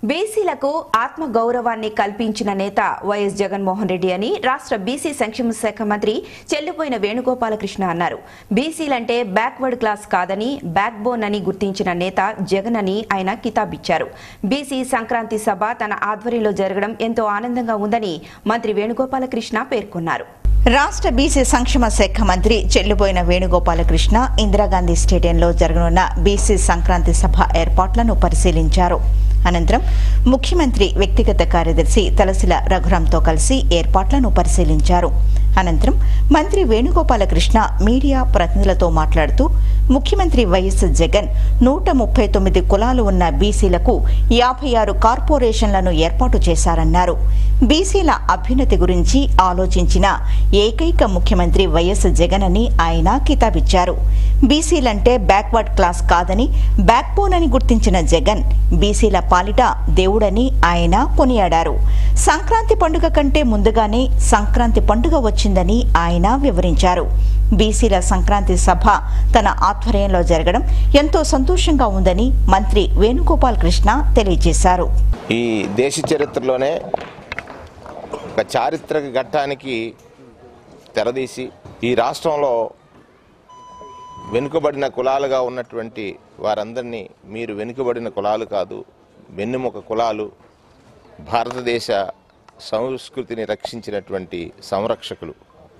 బీసీలకు ఆత్మ గౌరవాన్ని కల్పించిన నేత వైఎస్ జగన్మోహన్ రెడ్డి అని రాష్ట్ర బీసీ సంక్షేమ శాఖ మంత్రి చెల్లిపోయిన వేణుగోపాలకృష్ణ అన్నారు బీసీలంటే బ్యాక్వర్డ్ క్లాస్ కాదని బ్యాక్ బోన్ అని గుర్తించిన నేత జగన్ అని ఆయన కితాబిచ్చారు బీసీ సంక్రాంతి సభ తన ఆధ్వర్యంలో జరగడం ఎంతో ఆనందంగా ఉందని మంత్రి వేణుగోపాలకృష్ణ పేర్కొన్నారు రాష్ట్ర బీసీ సంక్షేమ శాఖ మంత్రి చెల్లుబోయిన వేణుగోపాలకృష్ణ ఇందిరాగాంధీ స్టేడియంలో జరగనున్న బీసీ సంక్రాంతి సభ ఏర్పాట్లను పరిశీలించారు అనంతరం ముఖ్యమంత్రి వ్యక్తిగత కార్యదర్శి తలసిల రఘురాంతో కలిసి ఏర్పాట్లను పరిశీలించారు అనంతరం మంత్రి వేణుగోపాలకృష్ణ మీడియా ప్రతినిధులతో మాట్లాడుతూ ముఖ్యమంత్రి వైఎస్ జగన్ నూట ముప్పై తొమ్మిది కులాలు ఉన్న బీసీలకు యాభై ఆరు కార్పొరేషన్లను ఏర్పాటు చేశారన్నారు బీసీల అభ్యున్నతి గురించి ఆలోచించిన ఏకైక ముఖ్యమంత్రి వైఎస్ జగన్ అని ఆయన కితాబిచ్చారు బీసీలంటే బ్యాక్వర్డ్ క్లాస్ కాదని బ్యాక్ బోన్ అని గుర్తించిన జగన్ బీసీల పాలిట దేవుడని ఆయన కొనియాడారు సంక్రాంతి పండుగ కంటే ముందుగానే సంక్రాంతి పండుగ వచ్చిందని ఆయన వివరించారు బీసీల సంక్రాంతి సభ తన ఆధ్వర్యంలో జరగడం ఎంతో సంతోషంగా ఉందని మంత్రి వేణుగోపాల్ కృష్ణ తెలియజేశారు ఈ దేశ చరిత్రలోనే ఒక చారిత్రక ఘట్టానికి తెరదీసి ఈ రాష్ట్రంలో వెనుకబడిన కులాలుగా ఉన్నటువంటి వారందరినీ మీరు వెనుకబడిన కులాలు కాదు వెన్నుముక కులాలు భారతదేశ సంస్కృతిని రక్షించినటువంటి సంరక్షకులు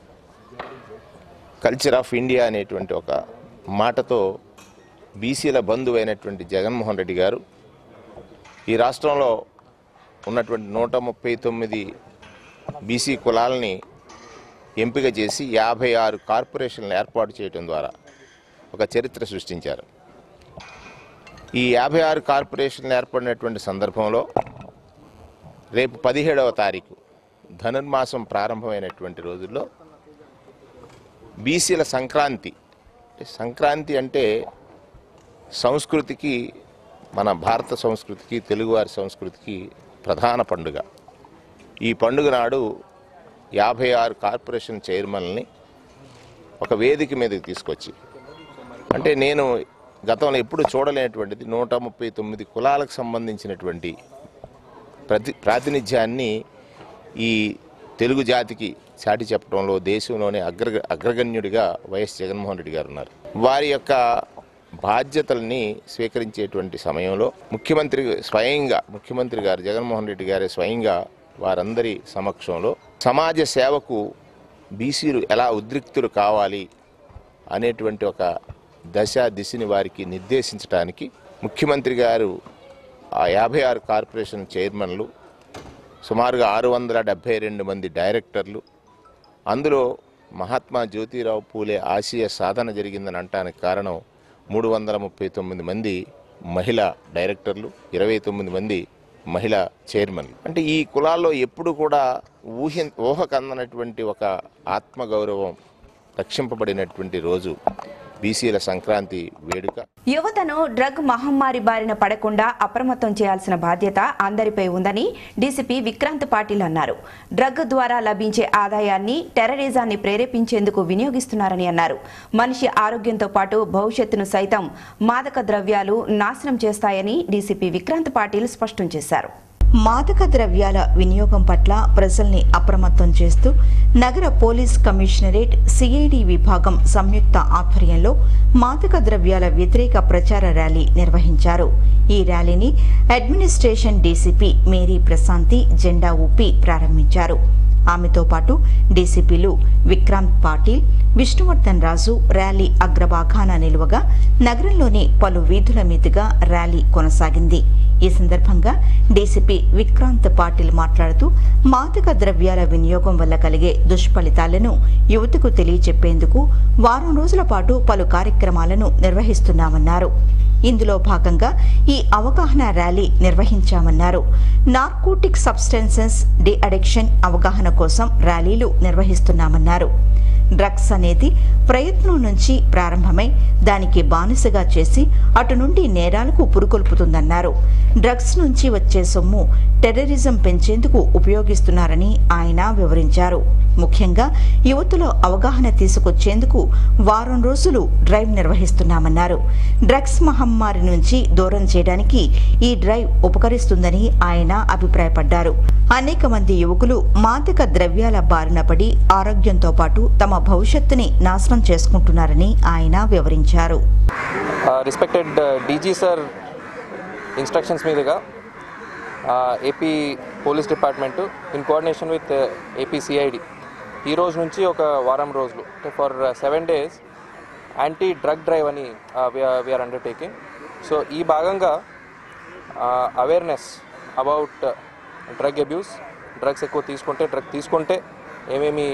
కల్చర్ ఆఫ్ ఇండియా అనేటువంటి ఒక మాటతో బీసీల బంధువు అయినటువంటి జగన్మోహన్ రెడ్డి గారు ఈ రాష్ట్రంలో ఉన్నటువంటి నూట ముప్పై తొమ్మిది బీసీ కులాలని ఎంపిక చేసి యాభై ఆరు కార్పొరేషన్లు ఏర్పాటు చేయడం ద్వారా ఒక చరిత్ర సృష్టించారు ఈ యాభై ఆరు కార్పొరేషన్లు ఏర్పడినటువంటి సందర్భంలో రేపు పదిహేడవ తారీఖు ధనుర్మాసం ప్రారంభమైనటువంటి రోజుల్లో బీసీల సంక్రాంతి అంటే సంక్రాంతి అంటే సంస్కృతికి మన భారత సంస్కృతికి తెలుగువారి సంస్కృతికి ప్రధాన పండుగ ఈ పండుగ నాడు యాభై ఆరు కార్పొరేషన్ చైర్మన్ని ఒక వేదిక మీదకి తీసుకొచ్చి అంటే నేను గతంలో ఎప్పుడు చూడలేనటువంటిది నూట ముప్పై తొమ్మిది కులాలకు సంబంధించినటువంటి ప్రతి ప్రాతినిధ్యాన్ని ఈ తెలుగు జాతికి చాటి చెప్పడంలో దేశంలోనే అగ్ర అగ్రగణ్యుడిగా వైఎస్ జగన్మోహన్ రెడ్డి గారు ఉన్నారు వారి యొక్క బాధ్యతల్ని స్వీకరించేటువంటి సమయంలో ముఖ్యమంత్రి స్వయంగా ముఖ్యమంత్రి గారు జగన్మోహన్ రెడ్డి గారే స్వయంగా వారందరి సమక్షంలో సమాజ సేవకు బీసీలు ఎలా ఉద్రిక్తులు కావాలి అనేటువంటి ఒక దశ దిశని వారికి నిర్దేశించడానికి ముఖ్యమంత్రి గారు ఆ యాభై ఆరు కార్పొరేషన్ చైర్మన్లు సుమారుగా ఆరు వందల డెబ్భై రెండు మంది డైరెక్టర్లు అందులో మహాత్మా జ్యోతిరావు పూలే ఆశయ సాధన జరిగిందని అంటానికి కారణం మూడు వందల ముప్పై తొమ్మిది మంది మహిళా డైరెక్టర్లు ఇరవై తొమ్మిది మంది మహిళా చైర్మన్లు అంటే ఈ కులాల్లో ఎప్పుడు కూడా ఊహ ఊహకందనటువంటి ఒక ఆత్మగౌరవం రక్షింపబడినటువంటి రోజు బీసీల సంక్రాంతి వేడుక యువతను డ్రగ్ మహమ్మారి బారిన పడకుండా అప్రమత్తం చేయాల్సిన బాధ్యత అందరిపై ఉందని డీసీపీ విక్రాంత్ పాటిల్ అన్నారు డ్రగ్ ద్వారా లభించే ఆదాయాన్ని టెర్రరిజాన్ని ప్రేరేపించేందుకు వినియోగిస్తున్నారని అన్నారు మనిషి ఆరోగ్యంతో పాటు భవిష్యత్తును సైతం మాదక ద్రవ్యాలు నాశనం చేస్తాయని డీసీపీ విక్రాంత్ పాటిల్ స్పష్టం చేశారు మాదక ద్రవ్యాల వినియోగం పట్ల ప్రజల్ని అప్రమత్తం చేస్తూ నగర పోలీస్ కమిషనరేట్ సిఐడి విభాగం సంయుక్త ఆధ్వర్యంలో మాదక ద్రవ్యాల వ్యతిరేక ప్రచార ర్యాలీ నిర్వహించారు ఈ ర్యాలీని అడ్మినిస్ట్రేషన్ డీసీపీ మేరీ ప్రశాంతి జెండా ఊపి ప్రారంభించారు ఆమెతో పాటు డీసీపీలు విక్రాంత్ పాటిల్ విష్ణువర్ధన్ రాజు ర్యాలీ అగ్రభాగాన నిలువగా నగరంలోని పలు వీధుల మీదుగా ర్యాలీ కొనసాగింది ఈ సందర్భంగా డీసీపీ విక్రాంత్ పాటిల్ మాట్లాడుతూ మాదక ద్రవ్యాల వినియోగం వల్ల కలిగే దుష్ఫలితాలను యువతకు తెలియచెప్పేందుకు వారం రోజుల పాటు పలు కార్యక్రమాలను నిర్వహిస్తున్నామన్నారు ఇందులో భాగంగా ఈ అవగాహన ర్యాలీ నిర్వహించామన్నారు నార్కోటిక్ సబ్స్టెన్సెస్ డి అడిక్షన్ అవగాహన కోసం ర్యాలీలు నిర్వహిస్తున్నామన్నారు డ్రగ్స్ అనేది ప్రయత్నం నుంచి ప్రారంభమై దానికి బానిసగా చేసి అటు నుండి నేరాలకు పురుకొల్పుతుందన్నారు డ్రగ్స్ నుంచి వచ్చే సొమ్ము టెర్రరిజం పెంచేందుకు ఉపయోగిస్తున్నారని ఆయన వివరించారు ముఖ్యంగా యువతలో అవగాహన తీసుకొచ్చేందుకు వారం రోజులు డ్రైవ్ నిర్వహిస్తున్నామన్నారు డ్రగ్స్ మహమ్మారి నుంచి దూరం చేయడానికి ఈ డ్రైవ్ ఉపకరిస్తుందని ఆయన అభిప్రాయపడ్డారు అనేక మంది యువకులు మాదక ద్రవ్యాల బారిన పడి ఆరోగ్యంతో పాటు తమ భవిష్యత్తుని నాశనం చేసుకుంటున్నారని ఆయన వివరించారు రిస్పెక్టెడ్ డీజీ సార్ ఇన్స్ట్రక్షన్స్ మీదుగా AP police department in coordination with AP CID ఈ రోజు నుంచి ఒక వారం రోజులు అంటే for seven days anti drug drive అని వీఆర్ అండర్టేకింగ్ సో ఈ భాగంగా awareness about drug abuse drugs ఎక్కువ తీసుకుంటే డ్రగ్ తీసుకుంటే ఏమేమి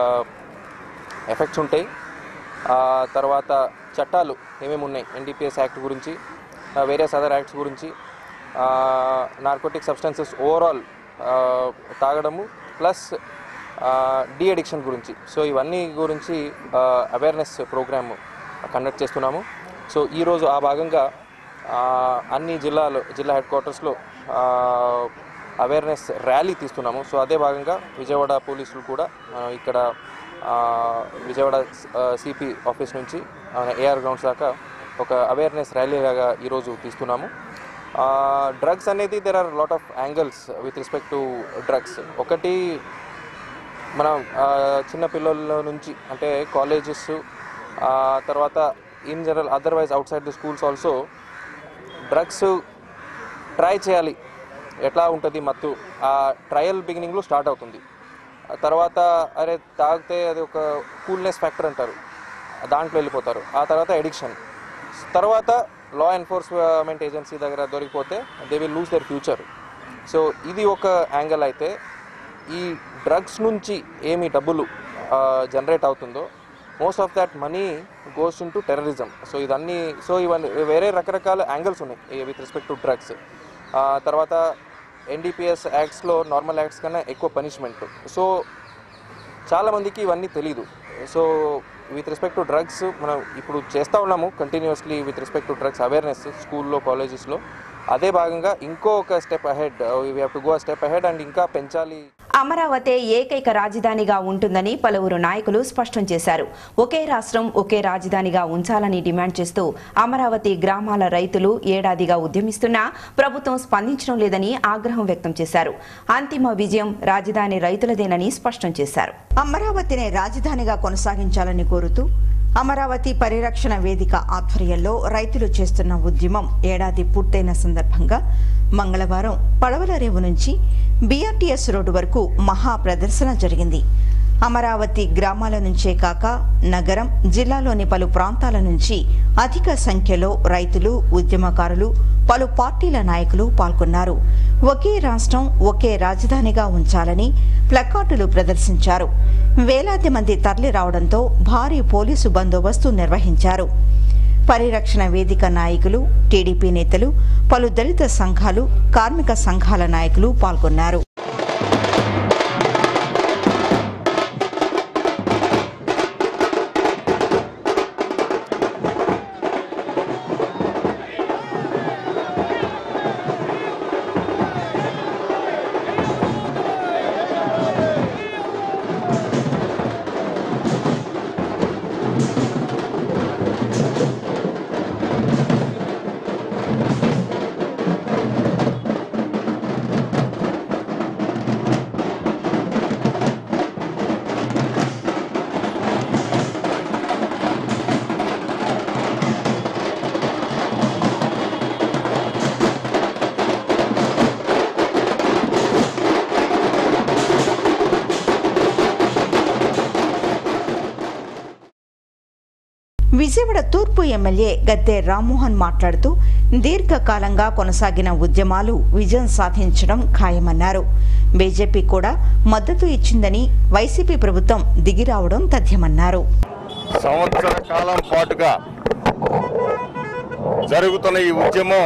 ఎఫెక్ట్స్ ఉంటాయి ఆ, తర్వాత చట్టాలు ఏమేమి ఉన్నాయి ఎన్డీపీఎస్ యాక్ట్ గురించి వేరియస్ అదర్ యాక్ట్స్ గురించి నార్కోటిక్ సబ్స్టెన్సెస్ ఓవరాల్ తాగడము ప్లస్ డీ అడిక్షన్ గురించి సో ఇవన్నీ గురించి అవేర్నెస్ ప్రోగ్రామ్ కండక్ట్ చేస్తున్నాము సో ఈరోజు ఆ భాగంగా ఆ, అన్ని జిల్లాలు జిల్లా హెడ్ క్వార్టర్స్లో అవేర్నెస్ ర్యాలీ తీస్తున్నాము సో అదే భాగంగా విజయవాడ పోలీసులు కూడా ఆ, ఇక్కడ ఆ, విజయవాడ సిపి ఆఫీస్ నుంచి ఏఆర్ గ్రౌండ్స్ దాకా ఒక అవేర్నెస్ ర్యాలీ లాగా ఈరోజు తీస్తున్నాము డ్రగ్స్ అనేది there are lot of angles with respect to drugs ఒకటి మనం ఆ, చిన్న పిల్లల నుంచి అంటే కాలేజెస్ తర్వాత in general otherwise outside the schools also drugs try చేయాలి ఎట్లా ఉంటుంది మత్తు ఆ ట్రయల్ బిగినింగ్లో స్టార్ట్ అవుతుంది ఆ తర్వాత అరే తాగితే అది ఒక కూల్నెస్ ఫ్యాక్టర్ అంటారు దాంట్లో వెళ్ళిపోతారు ఆ తర్వాత ఎడిక్షన్ తర్వాత లా ఎన్ఫోర్స్మెంట్ ఏజెన్సీ దగ్గర దొరికిపోతే they will lose their future so ఇది ఒక యాంగిల్ అయితే ఈ డ్రగ్స్ నుంచి ఏమి డబ్బులు జనరేట్ అవుతుందో most of that money goes into terrorism so ఇదన్నీ సో ఇవన్నీ వేరే రకరకాల యాంగిల్స్ ఉన్నాయి విత్ రెస్పెక్ట్ టు డ్రగ్స్ తర్వాత ఎన్డీపీఎస్ యాక్ట్స్లో నార్మల్ యాక్ట్స్ కన్నా ఎక్కువ పనిష్మెంట్ సో చాలామందికి ఇవన్నీ తెలీదు so with respect to drugs మనం ఇప్పుడు చేస్తూ ఉన్నాము continuously with respect to drugs awareness స్కూల్లో కాలేజెస్లో అదే భాగంగా ఇంకో ఒక step ahead we have to go step ahead and ఇంకా పెంచాలి అమరావతి ఏకైక రాజధానిగా ఉంటుందని పలువురు నాయకులు స్పష్టం చేశారు ఒకే రాష్ట్రం ఒకే రాజధానిగా ఉంచాలని డిమాండ్ చేస్తూ అమరావతి గ్రామాల రైతులు ఏడాదిగా ఉద్యమిస్తున్నా ప్రభుత్వం స్పందించడం లేదని ఆగ్రహం వ్యక్తం చేశారు అంతిమ విజయం రాజధాని రైతులదేనని స్పష్టం చేశారు అమరావతిని రాజధానిగా కొనసాగించాలని కోరుతూ అమరావతి పరిరక్షణ వేదిక ఆధ్వర్యంలో రైతులు చేస్తున్న ఉద్యమం ఏడాది పూర్తయిన సందర్భంగా మంగళవారం పడవల రేవు నుంచి బీఆర్టీఎస్ రోడ్డు వరకు మహా ప్రదర్శన జరిగింది అమరావతి గ్రామాల నుంచే కాక నగరం జిల్లాలోని పలు ప్రాంతాల నుంచి అధిక సంఖ్యలో రైతులు ఉద్యమకారులు పలు పార్టీల నాయకులు పాల్గొన్నారు ఒకే రాష్ట్రం ఒకే రాజధానిగా ఉంచాలని ప్లకార్డులు ప్రదర్శించారు వేలాది మంది తరలి రావడంతో భారీ పోలీసు బందోబస్తు నిర్వహించారు పరిరక్షణ వేదిక నాయకులు టీడీపీ నేతలు పలు దళిత సంఘాలు కార్మిక సంఘాల నాయకులు పాల్గొన్నారు విజయవాడ తూర్పు ఎమ్మెల్యే గద్దె రామ్మోహన్ మాట్లాడుతూ దీర్ఘకాలంగా కొనసాగిన ఉద్యమాలు విజయం సాధించడం ఖాయమన్నారు బీజేపీ కూడా మద్దతు ఇచ్చిందని వైసీపీ ప్రభుత్వం దిగిరావడం తథ్యమన్నారు సంవత్సర కాలం పాటుగా జరుగుతున్న ఈ ఉద్యమం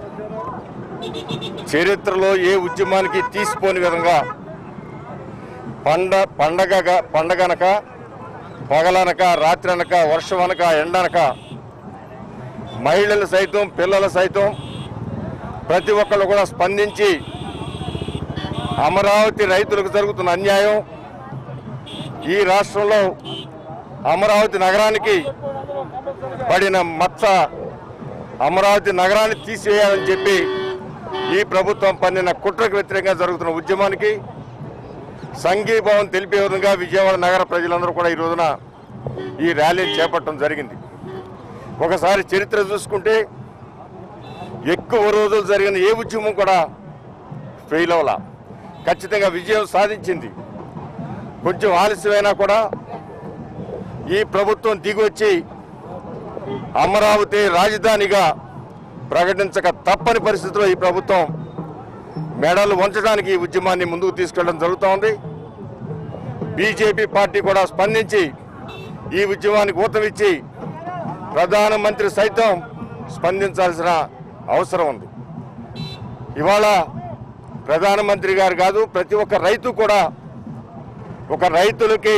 చరిత్రలో ఏ ఉద్యమానికి తీసిపోని విధంగా పండ పండగ పండగనక పగలనక రాత్రనక వర్షమనక ఎండనక మహిళలు సైతం పిల్లలు సైతం ప్రతి ఒక్కళ్ళు కూడా స్పందించి అమరావతి రైతులకు జరుగుతున్న అన్యాయం ఈ రాష్ట్రంలో అమరావతి నగరానికి పడిన మచ్చ అమరావతి నగరాన్ని తీసివేయాలని చెప్పి ఈ ప్రభుత్వం పన్నిన కుట్రకు వ్యతిరేకంగా జరుగుతున్న ఉద్యమానికి సంఘీభావం తెలిపే విధంగా విజయవాడ నగర ప్రజలందరూ కూడా ఈ రోజున ఈ ర్యాలీని చేపట్టడం జరిగింది ఒకసారి చరిత్ర చూసుకుంటే ఎక్కువ రోజులు జరిగిన ఏ ఉద్యమం కూడా ఫెయిల్ అవ్వాల ఖచ్చితంగా విజయం సాధించింది కొంచెం ఆలస్యమైనా కూడా ఈ ప్రభుత్వం దిగొచ్చి అమరావతి రాజధానిగా ప్రకటించక తప్పని పరిస్థితిలో ఈ ప్రభుత్వం మెడలు వంచడానికి ఈ ఉద్యమాన్ని ముందుకు తీసుకెళ్ళడం జరుగుతోంది బీజేపీ పార్టీ కూడా స్పందించి ఈ ఉద్యమానికి ఊతమిచ్చి ప్రధానమంత్రి సైతం స్పందించాల్సిన అవసరం ఉంది ఇవాళ ప్రధానమంత్రి గారు కాదు ప్రతి ఒక్క రైతు కూడా ఒక రైతులకి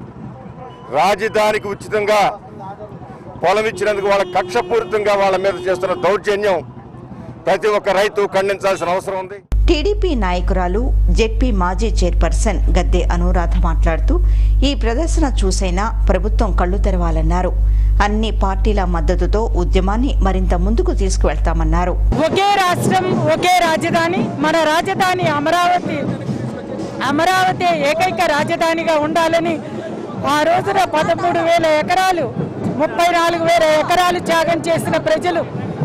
రాజధానికి ఉచితంగా పొలం ఇచ్చినందుకు వాళ్ళ కక్షపూరితంగా వాళ్ళ మీద చేస్తున్న దౌర్జన్యం ప్రతి ఒక్క రైతు ఖండించాల్సిన అవసరం ఉంది టీడీపీ నాయకురాలు జెడ్పీ మాజీ చైర్పర్సన్ గద్దె అనురాధ మాట్లాడుతూ ఈ ప్రదర్శన చూసైనా ప్రభుత్వం కళ్ళు తెరవాలన్నారు అన్ని పార్టీల మద్దతుతో ఉద్యమాన్ని మరింత ముందుకు తీసుకువెళ్తామన్నారు ఒకే రాష్ట్రం ఒకే రాజధాని మన రాజధాని అమరావతి అమరావతి ఏకైక రాజధానిగా ఉండాలని ఆ రోజున పదమూడు వేల ఎకరాలు ముప్పై నాలుగు వేల ఎకరాలు త్యాగం చేసిన ప్రజలు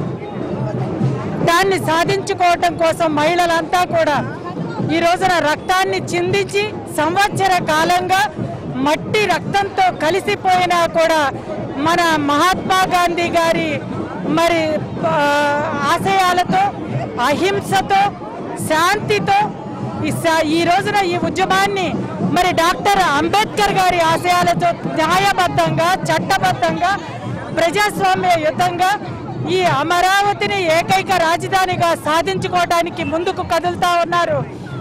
దాన్ని సాధించుకోవటం కోసం మహిళలంతా కూడా ఈ రోజున రక్తాన్ని చిందించి సంవత్సర కాలంగా మట్టి రక్తంతో కలిసిపోయినా కూడా మన మహాత్మా గాంధీ గారి మరి ఆ, ఆశయాలతో అహింసతో శాంతితో ఈ సా- ఈ రోజున ఈ ఉద్యమాన్ని మరి డాక్టర్ అంబేద్కర్ గారి ఆశయాలతో న్యాయబద్ధంగా చట్టబద్ధంగా ప్రజాస్వామ్య యుద్ధంగా ఈ అమరావతిని ఏకైక రాజధానిగా సాధించుకోవడానికి ముందుకు కదులుతా ఉన్నారు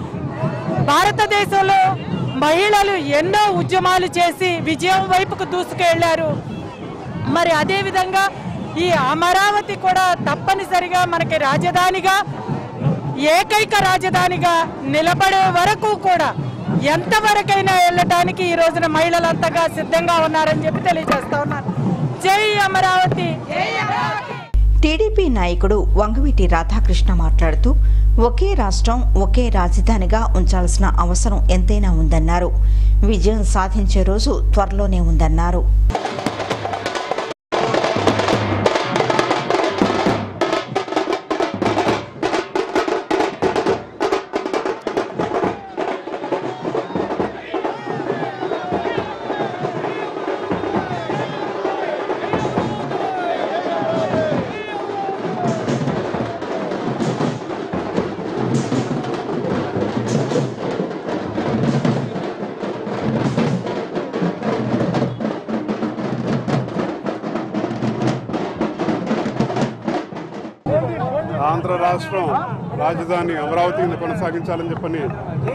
భారతదేశంలో మహిళలు ఎన్నో ఉద్యమాలు చేసి విజయం వైపుకు దూసుకెళ్లారు మరి అదే విధంగా ఈ అమరావతి కూడా తప్పనిసరిగా మనకి రాజధానిగా ఏకైక రాజధానిగా నిలబడే వరకు కూడా ఎంతవరకైనా వెళ్ళటానికి ఈ రోజున మహిళలంతగా సిద్ధంగా ఉన్నారని చెప్పి తెలియజేస్తా ఉన్నారు జై అమరావతి జై అమరావతి టీడీపీ నాయకుడు వంగవీటి రాధాకృష్ణ మాట్లాడుతూ ఒకే రాష్ట్రం ఒకే రాజధానిగా ఉంచాల్సిన అవసరం ఎంతైనా ఉందన్నారు విజయం సాధించే రోజు త్వరలోనే ఉందన్నారు ఆంధ్ర రాష్ట్రం రాజధాని అమరావతిని కొనసాగించాలని చెప్పని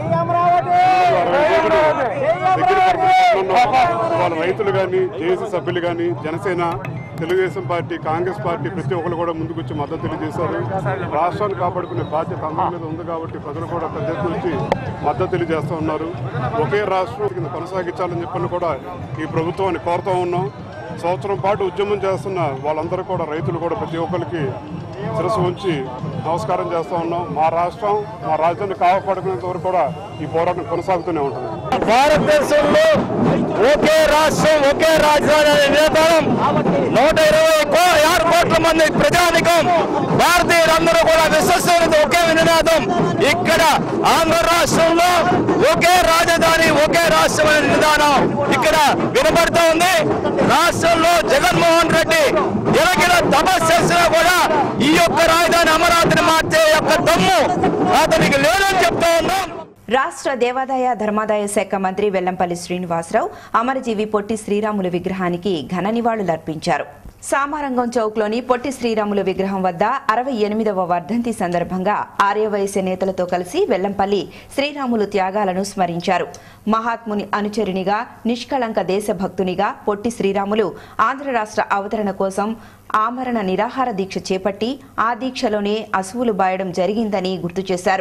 దగ్గర వాళ్ళ రైతులు కానీ జేఏసీ సభ్యులు కానీ జనసేన తెలుగుదేశం పార్టీ కాంగ్రెస్ పార్టీ ప్రతి ఒక్కరు కూడా ముందుకొచ్చి మద్దతు తెలియజేశారు రాష్ట్రాన్ని కాపాడుకునే బాధ్యత అందరి మీద ఉంది కాబట్టి ప్రజలు కూడా పెద్ద ఎత్తున వచ్చి మద్దతు తెలియజేస్తూ ఉన్నారు ఒకే రాష్ట్రం కింద కొనసాగించాలని చెప్పని కూడా ఈ ప్రభుత్వాన్ని కోరుతూ ఉన్నాం సంవత్సరం పాటు ఉద్యమం చేస్తున్న వాళ్ళందరూ కూడా రైతులు కూడా ప్రతి ఒక్కరికి శిరస్సు ఉంచి నమస్కారం చేస్తూ ఉన్నాం మా రాష్ట్రం మా రాజ్యాన్ని కాపాడుకునేంత వరకు కూడా ఈ పోరాటం కొనసాగుతూనే ఉంటుంది భారతదేశంలో ఒకే రాష్ట్రం ఒకే రాజధాని అనే నినాదం నూట ఇరవై కో ఆరు కోట్ల మంది ప్రజానికం భారతీయులందరూ కూడా విశ్వసిస్తున్నది ఒకే నినాదం ఇక్కడ ఆంధ్ర రాష్ట్రంలో ఒకే రాజధాని ఒకే రాష్ట్రం అనే నినాదం ఇక్కడ వినబడుతూ ఉంది రాష్ట్రంలో జగన్మోహన్ రెడ్డి ఎలగిన తపస్సు చేసినా కూడా ఈ యొక్క రాజధాని అమరావతిని మార్చే యొక్క దమ్ము అతనికి లేదని చెప్తా ఉన్నాం రాష్ట్ర దేవాదాయ ధర్మాదాయ శాఖ మంత్రి వెల్లంపల్లి శ్రీనివాసరావు అమరజీవి పొట్టి శ్రీరాములు విగ్రహానికి ఘన నివాళులర్పించారు సామారంగం చౌక్లోని పొట్టి శ్రీరాములు విగ్రహం వద్ద అరవై ఎనిమిదవ వర్ధంతి సందర్భంగా ఆర్యవైశ్య నేతలతో కలిసి వెల్లంపల్లి శ్రీరాములు త్యాగాలను స్మరించారు మహాత్ముని అనుచరునిగా నిష్కళంక దేశభక్తునిగా పొట్టి శ్రీరాములు ఆంధ్ర రాష్ట్ర అవతరణ కోసం ఆమరణ నిరాహార దీక్ష చేపట్టి ఆ దీక్షలోనే అసువులు బాయడం జరిగిందని గుర్తు చేశారు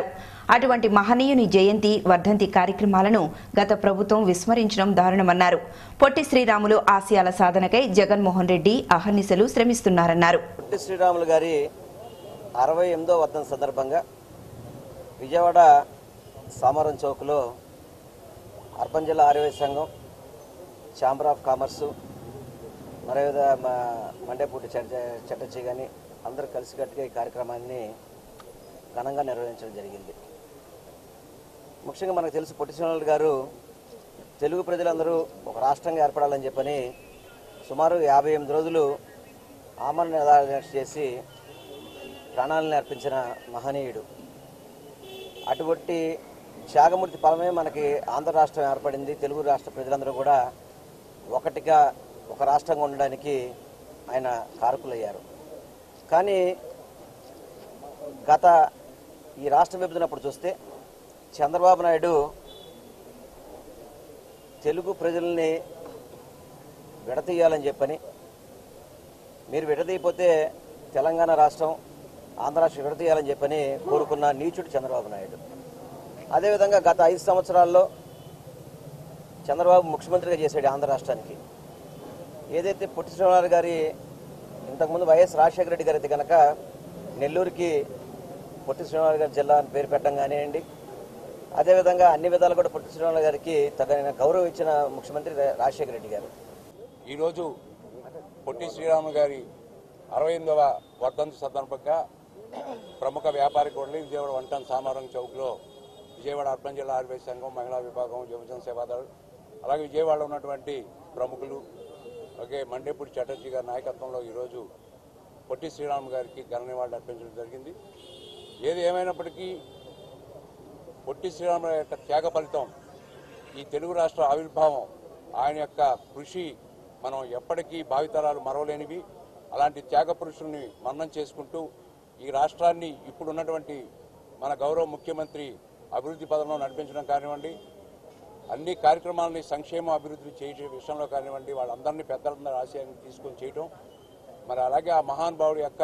అటువంటి మహనీయుని జయంతి వర్ధంతి కార్యక్రమాలను గత ప్రభుత్వం విస్మరించడం దారుణమన్నారు పొట్టి శ్రీరాములు ఆశయాల సాధనకై జగన్మోహన్ రెడ్డి అహర్నిశలు శ్రమిస్తున్నారన్నారు పొట్టి శ్రీరాములు గారి అరవై ఎనిమిదో వర్ధన సందర్భంగా విజయవాడ సామరం చౌక్లో అర్బన్ జిల్లా ఆర్యవై సంఘం ఛాంబర్ ఆఫ్ కామర్సు మరేవిధ మండేపూటి చట్ట చట్టచ్చి కానీ అందరూ కలిసికట్టుగా ఈ కార్యక్రమాన్ని ఘనంగా నిర్వహించడం జరిగింది ముఖ్యంగా మనకు తెలుసు పొట్టి శ్రీరాములు గారు తెలుగు ప్రజలందరూ ఒక రాష్ట్రంగా ఏర్పడాలని చెప్పని సుమారు యాభై ఎనిమిది రోజులు ఆమరణ నిరాదీక్ష చేసి ప్రాణాలను అర్పించిన మహనీయుడు అటువంటి త్యాగమూర్తి ఫలమే మనకి ఆంధ్ర రాష్ట్రం ఏర్పడింది తెలుగు రాష్ట్ర ప్రజలందరూ కూడా ఒకటిగా ఒక రాష్ట్రంగా ఉండడానికి ఆయన కారకులయ్యారు కానీ గత ఈ రాష్ట్ర విభజనప్పుడు చూస్తే చంద్రబాబు నాయుడు తెలుగు ప్రజల్ని విడతీయాలని చెప్పని మీరు విడదీయపోతే తెలంగాణ రాష్ట్రం ఆంధ్ర రాష్ట్రం విడతీయాలని చెప్పని కోరుకున్న నీచుడు చంద్రబాబు నాయుడు అదేవిధంగా గత ఐదు సంవత్సరాల్లో చంద్రబాబు ముఖ్యమంత్రిగా చేశాడు ఆంధ్ర రాష్ట్రానికి ఏదైతే పొట్టి శ్రీరాములు గారి ఇంతకుముందు వైఎస్ రాజశేఖర రెడ్డి గారి అయితే కనుక నెల్లూరుకి పొట్టి శ్రీరాములు గారి జిల్లా అని పేరు పెట్టడం కానివ్వండి అదేవిధంగా అన్ని విధాలు కూడా పొట్టి శ్రీరాములు గారికి తగిన గౌరవం ఇచ్చిన ముఖ్యమంత్రి రాజశేఖర రెడ్డి గారు ఈరోజు పొట్టి శ్రీరాములు గారి అరవై ఎనిమిదవ వర్ధంతి సందర్భంగా ప్రముఖ వ్యాపారి కోడలి విజయవాడ వంటన్ సామారం చౌక్లో విజయవాడ అర్బన్ జిల్లా ఆర్బీఐ సంఘం మహిళా విభాగం యువజన సేవాదారు అలాగే విజయవాడలో ఉన్నటువంటి ప్రముఖులు అలాగే మండేపూడి చటర్జీ గారి నాయకత్వంలో ఈరోజు పొట్టి శ్రీరాములు గారికి ఘన నివాళులు అర్పించడం జరిగింది ఏది ఏమైనప్పటికీ పొట్టి శ్రీరాముల యొక్క త్యాగ ఫలితం ఈ తెలుగు రాష్ట్ర ఆవిర్భావం ఆయన యొక్క కృషి మనం ఎప్పటికీ భావితరాలు మరవలేనివి అలాంటి త్యాగ పురుషుల్ని మన్నం చేసుకుంటూ ఈ రాష్ట్రాన్ని ఇప్పుడున్నటువంటి మన గౌరవ ముఖ్యమంత్రి అభివృద్ధి పదంలో నడిపించడం కానివ్వండి అన్ని కార్యక్రమాలని సంక్షేమ అభివృద్ధి చేయడం విషయంలో కానివ్వండి వాళ్ళందరినీ పెద్దలందరి ఆశయాన్ని తీసుకొని చేయటం మరి అలాగే ఆ మహానుభావుడి యొక్క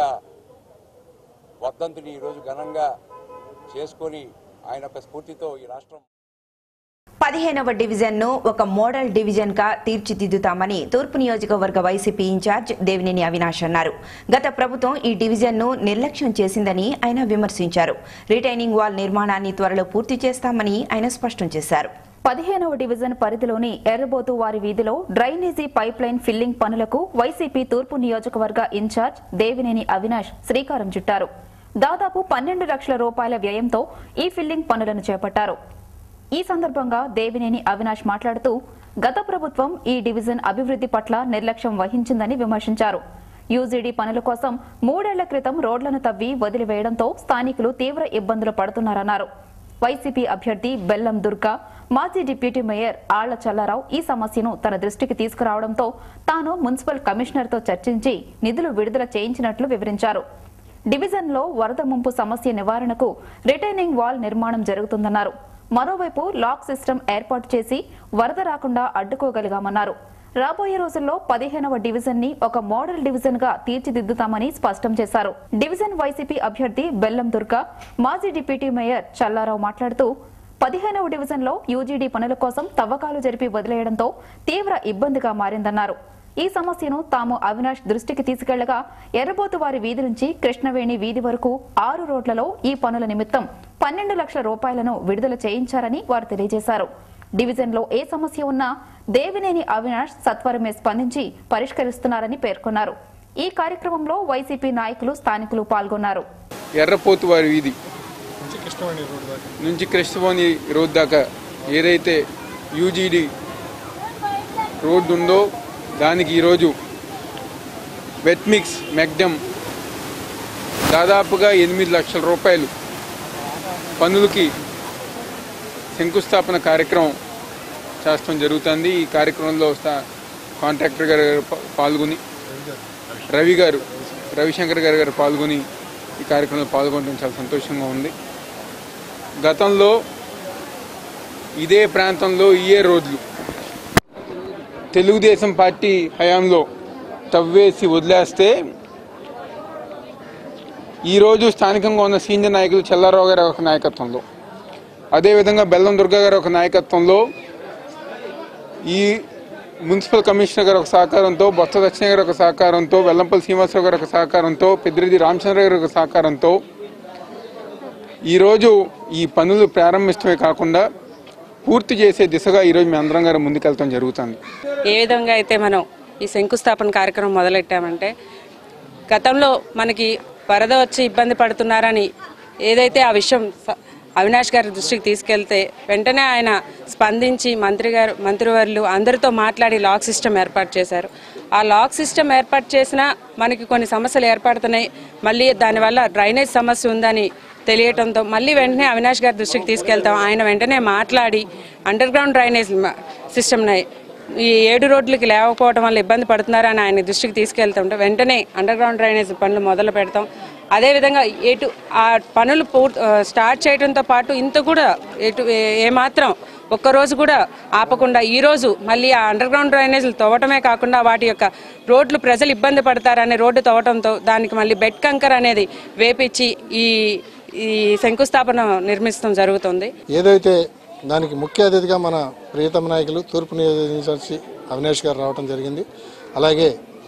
వర్ధంతిని ఈరోజు ఘనంగా చేసుకొని ఆయన యొక్క స్ఫూర్తితో ఈ రాష్ట్రం పదిహేనవ డివిజన్ ను ఒక మోడల్ డివిజన్ గా తీర్చిదిద్దుతామని తూర్పు నియోజకవర్గ వైసీపీ ఇన్ఛార్జ్ దేవినేని అవినాష్ అన్నారు గత ప్రభుత్వం ఈ డివిజన్ ను నిర్లక్ష్యం చేసిందని ఆయన విమర్శించారు రిటైనింగ్ వాల్ నిర్మాణాన్ని త్వరలో పూర్తి చేస్తామని ఆయన స్పష్టం చేశారు పదిహేనవ డివిజన్ పరిధిలోని ఎర్రబోతు వారి వీధిలో డ్రైనేజీ పైప్ లైన్ ఫిల్లింగ్ పనులకు వైసీపీ తూర్పు నియోజకవర్గ ఇన్ఛార్జ్ దేవినేని అవినాష్ శ్రీకారం చుట్టారు దాదాపు పన్నెండు లక్షల రూపాయల వ్యయంతో ఈ ఫిల్లింగ్ పనులను చేపట్టారు ఈ సందర్భంగా దేవినేని అవినాష్ మాట్లాడుతూ గత ప్రభుత్వం ఈ డివిజన్ అభివృద్ధి పట్ల నిర్లక్ష్యం వహించిందని విమర్శించారు యూజీడీ పనుల కోసం మూడేళ్ల క్రితం రోడ్లను తవ్వి వదిలివేయడంతో స్థానికులు తీవ్ర ఇబ్బందులు పడుతున్నారన్నారు వైసీపీ అభ్యర్థి బెల్లం దుర్గా మాజీ డిప్యూటీ మేయర్ ఆళ్ల చల్లారావు ఈ సమస్యను తన దృష్టికి తీసుకురావడంతో తాను మున్సిపల్ కమిషనర్తో చర్చించి నిధులు విడుదల చేయించినట్లు వివరించారు డివిజన్లో వరద ముంపు సమస్య నివారణకు రిటైనింగ్ వాల్ నిర్మాణం జరుగుతుందన్నారు మరోవైపు లాక్ సిస్టమ్ ఏర్పాటు చేసి వరద రాకుండా అడ్డుకోగలిగామన్నారు రాబోయే రోజుల్లో పదిహేనవ డివిజన్ ని ఒక మోడల్ డివిజన్ గా తీర్చిదిద్దుతామని స్పష్టం చేశారు డివిజన్ వైసీపీ అభ్యర్థి బెల్లం దుర్గా మాజీ డిప్యూటీ మేయర్ చల్లారావు మాట్లాడుతూ పదిహేనవ డివిజన్ లో యూజీడీ పనుల కోసం తవ్వకాలు జరిపి వదిలేయడంతో తీవ్ర ఇబ్బందిగా మారిందన్నారు ఈ సమస్యను తాము అవినాష్ దృష్టికి తీసుకెళ్లగా ఎర్రబోతు వారి వీధి నుంచి కృష్ణవేణి వీధి వరకు ఆరు రోడ్లలో ఈ పనుల నిమిత్తం పన్నెండు లక్షల రూపాయలను విడుదల చేయించారని వారు తెలియజేశారు డివిజన్లో ఏ సమస్య ఉన్నా దేవినేని అవినాష్ సత్వరమే స్పందించి పరిష్కరిస్తున్నారని పేర్కొన్నారు ఈ కార్యక్రమంలో వైసీపీ నాయకులు స్థానికులు పాల్గొన్నారు ఎర్రపోతు వారి వీధి నుంచి కృష్ణవాణి రోడ్ దాకా ఏదైతే యూజీడి రోడ్డు ఉందో దానికి ఈరోజు వెట్ మిక్స్ మెగ్డమ్ దాదాపుగా ఎనిమిది లక్షల రూపాయలు పనులకి శంకుస్థాపన కార్యక్రమం చేస్తాం జరుగుతుంది ఈ కార్యక్రమంలో స్థా- కాంట్రాక్టర్ గారు పా- పాల్గొని రవి గారు రవిశంకర్ గారు గారు పాల్గొని ఈ కార్యక్రమంలో పాల్గొనడం చాలా సంతోషంగా ఉంది గతంలో ఇదే ప్రాంతంలో ఇయే రోడ్లు తెలుగుదేశం పార్టీ హయాంలో తవ్వేసి వదిలేస్తే ఈరోజు స్థానికంగా ఉన్న సీనియర్ నాయకులు చెల్లారావు గారి ఒక నాయకత్వంలో అదేవిధంగా బెల్లం దుర్గా గారి ఒక నాయకత్వంలో ఈ మున్సిపల్ కమిషనర్ గారి ఒక సహకారంతో బొత్స దక్షిణ గారి ఒక సహకారంతో వెల్లంపల్లి శ్రీనివాసరావు గారి ఒక సహకారంతో పెద్దిరెడ్డి రామచంద్ర గారి ఒక సహకారంతో ఈరోజు ఈ పనులు ప్రారంభించడమే కాకుండా పూర్తి చేసే దిశగా ఈరోజు మీ అందరం గారు ముందుకెళ్తాం జరుగుతుంది ఏ విధంగా అయితే మనం ఈ శంకుస్థాపన కార్యక్రమం మొదలెట్టామంటే గతంలో మనకి వరద వచ్చి ఇబ్బంది పడుతున్నారని ఏదైతే ఆ విషయం స- అవినాష్ గారి దృష్టికి తీసుకెళ్తే వెంటనే ఆయన స్పందించి మంత్రి గారు మంత్రివర్యులు అందరితో మాట్లాడి లాక్ సిస్టమ్ ఏర్పాటు చేశారు ఆ లాక్ సిస్టమ్ ఏర్పాటు చేసినా మనకి కొన్ని సమస్యలు ఏర్పడుతున్నాయి మళ్ళీ దానివల్ల డ్రైనేజ్ సమస్య ఉందని తెలియటంతో మళ్ళీ వెంటనే అవినాష్ గారి దృష్టికి తీసుకెళ్తాం ఆయన వెంటనే మాట్లాడి అండర్ గ్రౌండ్ డ్రైనేజ్ సిస్టమ్ని ఈ ఏడు రోడ్లకి లేకపోవడం వల్ల ఇబ్బంది పడుతున్నారని ఆయన దృష్టికి తీసుకెళ్తుంటే వెంటనే అండర్ గ్రౌండ్ డ్రైనేజ్ పనులు మొదలు పెడతాం అదేవిధంగా ఎటు ఆ పనులు పూర్తి స్టార్ట్ చేయడంతో పాటు ఇంత కూడా ఎటు ఏ- ఏమాత్రం ఒక్కరోజు కూడా ఆపకుండా ఈ రోజు మళ్ళీ ఆ అండర్ గ్రౌండ్ డ్రైనేజీలు తవ్వటమే కాకుండా వాటి యొక్క రోడ్లు ప్రజలు ఇబ్బంది పడతారనే రోడ్డు తవ్వటంతో దానికి మళ్ళీ బెడ్ కంకర్ అనేది వేపించి ఈ ఈ శంకుస్థాపన నిర్మిస్తాం జరుగుతుంది ఏదైతే దానికి ముఖ్య అతిథిగా మన ప్రియతమ నాయకులు తూర్పు నియోజకవర్గ అవినాష్ గారు రావడం జరిగింది అలాగే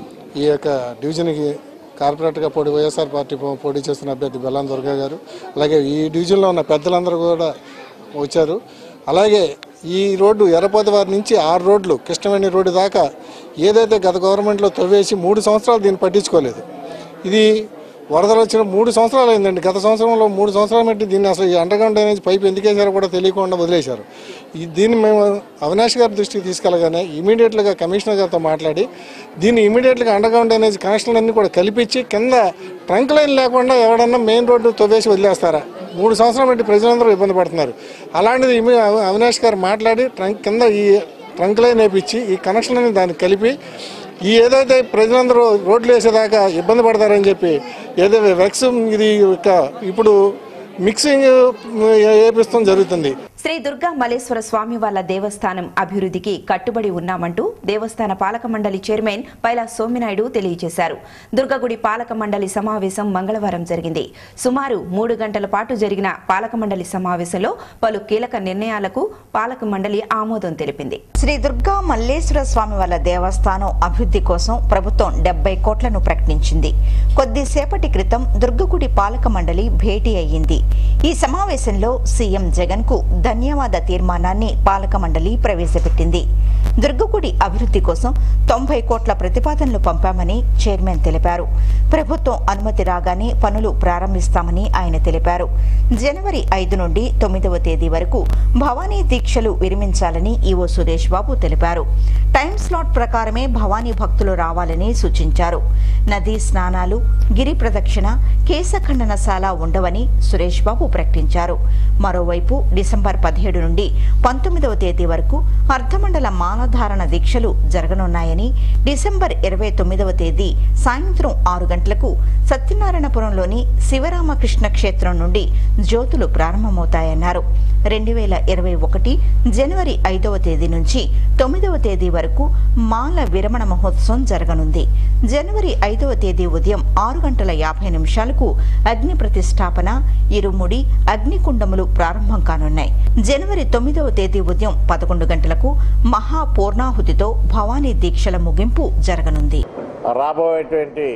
ఈ యొక్క డివిజన్కి కార్పొరేటర్గా పోటీ వైఎస్ఆర్ పార్టీ పో- పోటీ చేస్తున్న అభ్యర్థి బెల్లాం దుర్గా గారు అలాగే ఈ డివిజన్లో ఉన్న పెద్దలందరూ కూడా వచ్చారు అలాగే ఈ రోడ్డు ఎర్రపోతవారి నుంచి ఆరు రోడ్లు కృష్ణవేణి రోడ్డు దాకా ఏదైతే గత గవర్నమెంట్లో తవ్వేసి మూడు సంవత్సరాలు దీన్ని పట్టించుకోలేదు ఇది వరదలు వచ్చిన మూడు సంవత్సరాలు అయిందండి గత సంవత్సరంలో మూడు సంవత్సరాలు బట్టి దీన్ని అసలు ఈ అండర్ గ్రౌండ్ డ్రైనేజ్ పైప్ ఎందుకు వేసారో కూడా తెలియకుండా వదిలేశారు ఈ దీన్ని మేము అవినాష్ గారి దృష్టికి తీసుకెళ్ళగానే ఇమీడియట్గా కమిషనర్ గారితో మాట్లాడి దీన్ని ఇమీడియట్గా అండర్ గ్రౌండ్ డ్రైనేజ్ కనెక్షన్లన్నీ కూడా కల్పించి కింద ట్రంక్ లైన్ లేకుండా ఎవడన్నా మెయిన్ రోడ్డు తవ్వేసి వదిలేస్తారా మూడు సంవత్సరాలు బట్టి ప్రజలందరూ ఇబ్బంది పడుతున్నారు అలాంటిది ఇమి- అవినాష్ గారు మాట్లాడి ట్రంక్ కింద ఈ ట్రంక్ లైన్ వేపించి ఈ కనెక్షన్ అని దాన్ని కలిపి ఈ ఏదైతే ప్రజలందరూ రోడ్లు వేసేదాకా ఇబ్బంది పడతారని చెప్పి ఏదో వెక్స్ ఇది ఒక ఇప్పుడు మిక్సింగ్ వేపిస్తాం జరుగుతుంది శ్రీ దుర్గా మల్లేశ్వర స్వామి వాళ్ళ దేవస్థానం అభివృద్ధికి కట్టుబడి ఉన్నామంటూ దేవస్థాన పాలక మండలి చైర్మన్ పైలా సోమినాయుడు తెలియజేశారు దుర్గగుడి పాలక మండలి సమావేశం మంగళవారం జరిగింది సుమారు మూడు గంటల పాటు జరిగిన పాలక మండలి సమావేశంలో పలు కీలక నిర్ణయాలకు పాలక మండలి ఆమోదం తెలిపింది శ్రీ దుర్గా మల్లేశ్వర స్వామి వాళ్ళ దేవస్థానం అభివృద్ధి కోసం ప్రభుత్వం డెబ్బై కోట్లను ప్రకటించింది కొద్దిసేపటి క్రితం దుర్గగుడి పాలక మండలి భేటీ అయ్యింది ఈ సమావేశంలో సీఎం జగన్ కు ధన్యవాద తీర్మానాన్ని పాలక మండలి ప్రవేశపెట్టింది దుర్గగుడి అభివృద్ధి కోసం తొంభై కోట్ల ప్రతిపాదనలు పంపామని చైర్మన్ తెలిపారు ప్రభుత్వం అనుమతి రాగానే పనులు ప్రారంభిస్తామని ఆయన తెలిపారు జనవరి ఐదు నుండి తొమ్మిదవ తేదీ వరకు భవానీ దీక్షలు విరమించాలని ఈవో సురేష్ బాబు తెలిపారు టైం స్లాట్ ప్రకారమే భవానీ భక్తులు రావాలని సూచించారు నదీ స్నానాలు గిరి ప్రదక్షిణ కేశఖండనశాల ఉండవని సురేష్ బాబు ప్రకటించారు మరోవైపు డిసెంబర్ పదిహేడు నుండి పంతొమ్మిదవ తేదీ వరకు అర్ధమండల మాలధారణ దీక్షలు జరగనున్నాయని డిసెంబర్ ఇరవై తొమ్మిదవ తేదీ సాయంత్రం ఆరు గంటలకు సత్యనారాయణపురంలోని శివరామకృష్ణ క్షేత్రం నుండి జ్యోతులు ప్రారంభమవుతాయన్నారు రెండు వేల ఇరవై ఒకటి జనవరి ఐదవ తేదీ నుంచి తొమ్మిదవ తేదీ వరకు మాల విరమణ మహోత్సవం జరగనుంది జనవరి ఐదవ తేదీ ఉదయం ఆరు గంటల యాభై నిమిషాలకు అగ్ని ప్రతిష్టాపన ఇరుముడి అగ్నికుండములు ప్రారంభం కానున్నాయి జనవరి తొమ్మిదవ తేదీ ఉదయం పదకొండు గంటలకు మహా పూర్ణాహుతితో భవానీ దీక్షల ముగింపు జరగనుంది రాబోయేటువంటి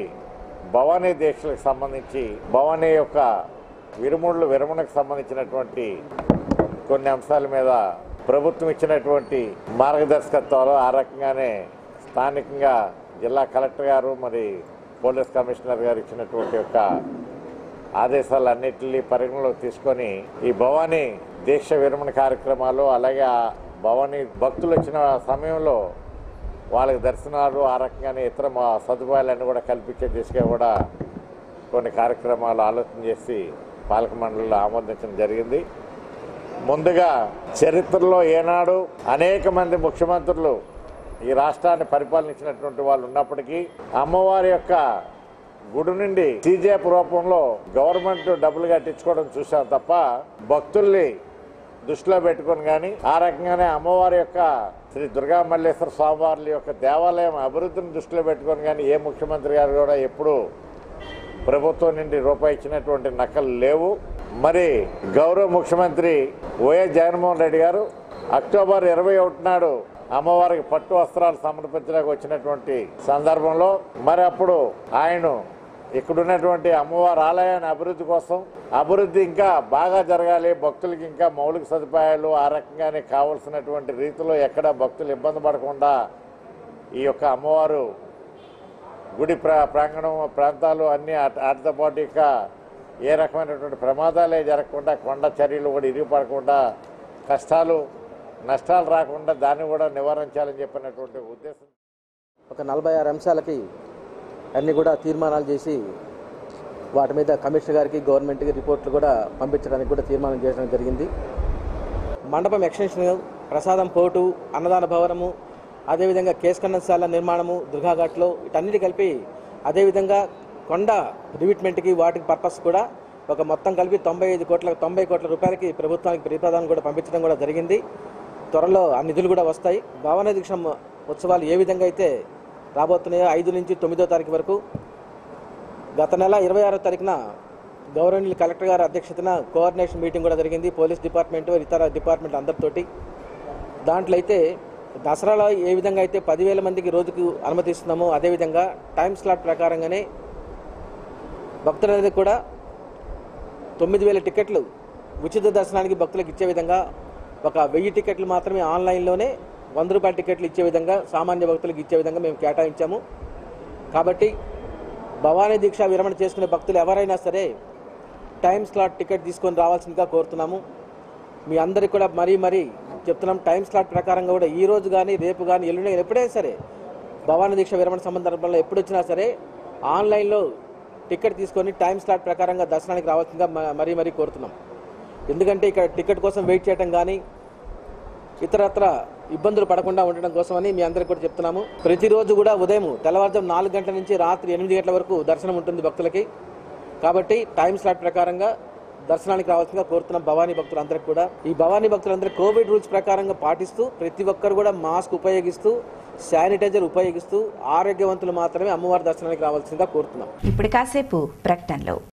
భవానీ దీక్షలకు సంబంధించి భవానీ యొక్క విరుముళ్ళు విరమణకు సంబంధించినటువంటి కొన్ని అంశాల మీద ప్రభుత్వం ఇచ్చినటువంటి మార్గదర్శకత్వాలు ఆ రకంగానే స్థానికంగా జిల్లా కలెక్టర్ గారు మరి పోలీస్ కమిషనర్ గారు ఇచ్చినటువంటి యొక్క ఆదేశాలన్నింటినీ పరిగణలోకి తీసుకొని ఈ భవానీ దీక్ష విరమణ కార్యక్రమాలు అలాగే ఆ భవానీ భక్తులు వచ్చిన సమయంలో వాళ్ళకి దర్శనాలు ఆ రకంగానే ఇతర మా సదుపాయాలన్నీ కూడా కల్పించే దిశగా కూడా కొన్ని కార్యక్రమాలు ఆలోచన చేసి పాలక మండలిలో ఆమోదించడం జరిగింది ముందుగా చరిత్రలో ఏనాడు అనేక మంది ముఖ్యమంత్రులు ఈ రాష్ట్రాన్ని పరిపాలించినటువంటి వాళ్ళు ఉన్నప్పటికీ అమ్మవారి యొక్క గుడి నుండి సీజేప్ రూపంలో గవర్నమెంట్ డబ్బులు కట్టించుకోవడం చూసాం తప్ప భక్తుల్ని దృష్టిలో పెట్టుకొని కానీ ఆ రకంగానే అమ్మవారి యొక్క శ్రీ దుర్గా మల్లేశ్వర స్వామివారి యొక్క దేవాలయం అభివృద్ధిని దృష్టిలో పెట్టుకొని కానీ ఏ ముఖ్యమంత్రి గారు కూడా ఎప్పుడూ ప్రభుత్వం నుండి రూపాయి ఇచ్చినటువంటి నకలు లేవు మరి గౌరవ ముఖ్యమంత్రి వైఎస్ జగన్మోహన్ రెడ్డి గారు అక్టోబర్ ఇరవై ఒకటి నాడు అమ్మవారికి పట్టు వస్త్రాలు సమర్పించడానికి వచ్చినటువంటి సందర్భంలో మరి అప్పుడు ఆయన ఇక్కడున్నటువంటి అమ్మవారి ఆలయాన్ని అభివృద్ధి కోసం అభివృద్ధి ఇంకా బాగా జరగాలి భక్తులకి ఇంకా మౌలిక సదుపాయాలు ఆ రకంగానే కావలసినటువంటి రీతిలో ఎక్కడ భక్తులు ఇబ్బంది పడకుండా ఈ యొక్క అమ్మవారు గుడి ప్రా ప్రాంగణం ప్రాంతాలు అన్నీ ఆట- ఆటతో పాటు ఇక ఏ రకమైనటువంటి ప్రమాదాలే జరగకుండా కొండ చర్యలు కూడా ఇరిగిపడకుండా కష్టాలు నష్టాలు రాకుండా దాన్ని కూడా నివారించాలని చెప్పినటువంటి ఉద్దేశం ఒక నలభై ఆరు అంశాలకి అన్ని కూడా తీర్మానాలు చేసి వాటి మీద కమిషనర్ గారికి గవర్నమెంట్కి రిపోర్ట్లు కూడా పంపించడానికి కూడా తీర్మానం చేయడం జరిగింది మండపం ఎక్స్టెన్షన్ ప్రసాదం పోటు అన్నదాన భవనము అదేవిధంగా కేశఖండశాల నిర్మాణము దుర్గాఘాట్లో వీటన్నిటి కలిపి అదేవిధంగా కొండ రివిట్మెంట్కి వాటికి పర్పస్ కూడా ఒక మొత్తం కలిపి తొంభై ఐదు కోట్ల తొంభై కోట్ల రూపాయలకి ప్రభుత్వానికి ప్రతిపాదన కూడా పంపించడం కూడా జరిగింది త్వరలో ఆ నిధులు కూడా వస్తాయి భావన దీక్ష ఉత్సవాలు ఏ విధంగా అయితే రాబోతున్నాయో ఐదు నుంచి తొమ్మిదో తారీఖు వరకు గత నెల ఇరవై ఆరో తారీఖున గౌరవనీయులు కలెక్టర్ గారి అధ్యక్షతన కోఆర్డినేషన్ మీటింగ్ కూడా జరిగింది పోలీస్ డిపార్ట్మెంట్ ఇతర డిపార్ట్మెంట్ అందరితోటి దాంట్లో అయితే దసరాలో ఏ విధంగా అయితే పదివేల మందికి రోజుకు అనుమతిస్తున్నామో అదేవిధంగా టైం స్లాట్ ప్రకారంగానే భక్తులనేది కూడా తొమ్మిది వేల టికెట్లు ఉచిత దర్శనానికి భక్తులకు ఇచ్చే విధంగా ఒక వెయ్యి టికెట్లు మాత్రమే ఆన్లైన్లోనే వంద రూపాయల టికెట్లు ఇచ్చే విధంగా సామాన్య భక్తులకు ఇచ్చే విధంగా మేము కేటాయించాము కాబట్టి భవానీ దీక్ష విరమణ చేసుకునే భక్తులు ఎవరైనా సరే టైం స్లాట్ టికెట్ తీసుకొని రావాల్సిందిగా కోరుతున్నాము మీ అందరికి కూడా మరీ మరీ చెప్తున్నాం టైం స్లాట్ ప్రకారంగా కూడా ఈ రోజు కానీ రేపు కానీ ఎల్లుండి కానీ ఎప్పుడైనా సరే భవానీ దీక్ష విరమణ సందర్భంలో ఎప్పుడు వచ్చినా సరే ఆన్లైన్లో టికెట్ తీసుకొని టైం స్లాట్ ప్రకారంగా దర్శనానికి రావాల్సిందిగా మ- మరీ మరీ కోరుతున్నాం ఎందుకంటే ఇక్కడ టికెట్ కోసం వెయిట్ చేయడం కానీ ఇతరత్ర ఇబ్బందులు పడకుండా ఉండడం కోసమని మీ అందరికి కూడా చెప్తున్నాము ప్రతిరోజు కూడా ఉదయం తెల్లవారుజాము నాలుగు గంటల నుంచి రాత్రి ఎనిమిది గంటల వరకు దర్శనం ఉంటుంది భక్తులకి కాబట్టి టైం స్లాట్ ప్రకారంగా దర్శనానికి రావాల్సిందిగా కోరుతున్నాం భవానీ భక్తులందరికీ కూడా ఈ భవానీ భక్తులందరూ కోవిడ్ రూల్స్ ప్రకారంగా పాటిస్తూ ప్రతి ఒక్కరు కూడా మాస్క్ ఉపయోగిస్తూ శానిటైజర్ ఉపయోగిస్తూ ఆరోగ్యవంతులు మాత్రమే అమ్మవారి దర్శనానికి రావాల్సిందిగా కోరుతున్నాం ఇప్పుడు కాసేపు ప్రకటనలో